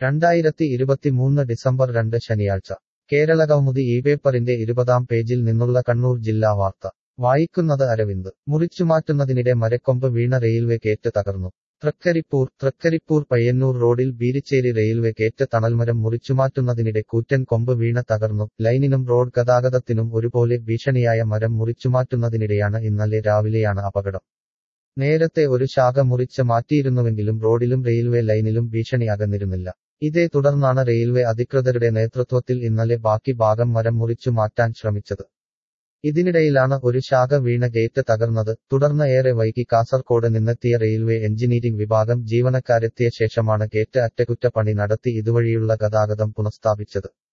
രണ്ടായിരത്തി ഇരുപത്തിമൂന്ന് ഡിസംബർ രണ്ട് ശനിയാഴ്ച കേരളകൗമുദി ഈ പേപ്പറിന്റെ ഇരുപതാം പേജിൽ നിന്നുള്ള കണ്ണൂർ ജില്ലാ വാർത്ത വായിക്കുന്നത് അരവിന്ദ് മുറിച്ചുമാറ്റുന്നതിനിടെ മരക്കൊമ്പ് വീണ റെയിൽവേ കേറ്റ് തകർന്നു തൃക്കരിപ്പൂർ തൃക്കരിപ്പൂർ പയ്യന്നൂർ റോഡിൽ ബീരിച്ചേരി റെയിൽവേ കേറ്റ് തണൽമരം മുറിച്ചുമാറ്റുന്നതിനിടെ കൂറ്റൻ കൊമ്പ് വീണ തകർന്നു ലൈനിനും റോഡ് ഗതാഗതത്തിനും ഒരുപോലെ ഭീഷണിയായ മരം മുറിച്ചുമാറ്റുന്നതിനിടെയാണ് ഇന്നലെ രാവിലെയാണ് അപകടം നേരത്തെ ഒരു ശാഖ മുറിച്ച് മാറ്റിയിരുന്നുവെങ്കിലും റോഡിലും റെയിൽവേ ലൈനിലും ഭീഷണി അകന്നിരുന്നില്ല ഇതേ തുടർന്നാണ് റെയിൽവേ അധികൃതരുടെ നേതൃത്വത്തിൽ ഇന്നലെ ബാക്കി ഭാഗം മരം മുറിച്ചു മാറ്റാൻ ശ്രമിച്ചത് ഇതിനിടയിലാണ് ഒരു ശാഖ വീണ ഗേറ്റ് തകർന്നത് തുടർന്ന് ഏറെ വൈകി കാസർകോട് നിന്നെത്തിയ റെയിൽവേ എഞ്ചിനീയറിംഗ് വിഭാഗം ജീവനക്കാരെത്തിയ ശേഷമാണ് ഗേറ്റ് അറ്റകുറ്റപ്പണി നടത്തി ഇതുവഴിയുള്ള ഗതാഗതം പുനഃസ്ഥാപിച്ചത്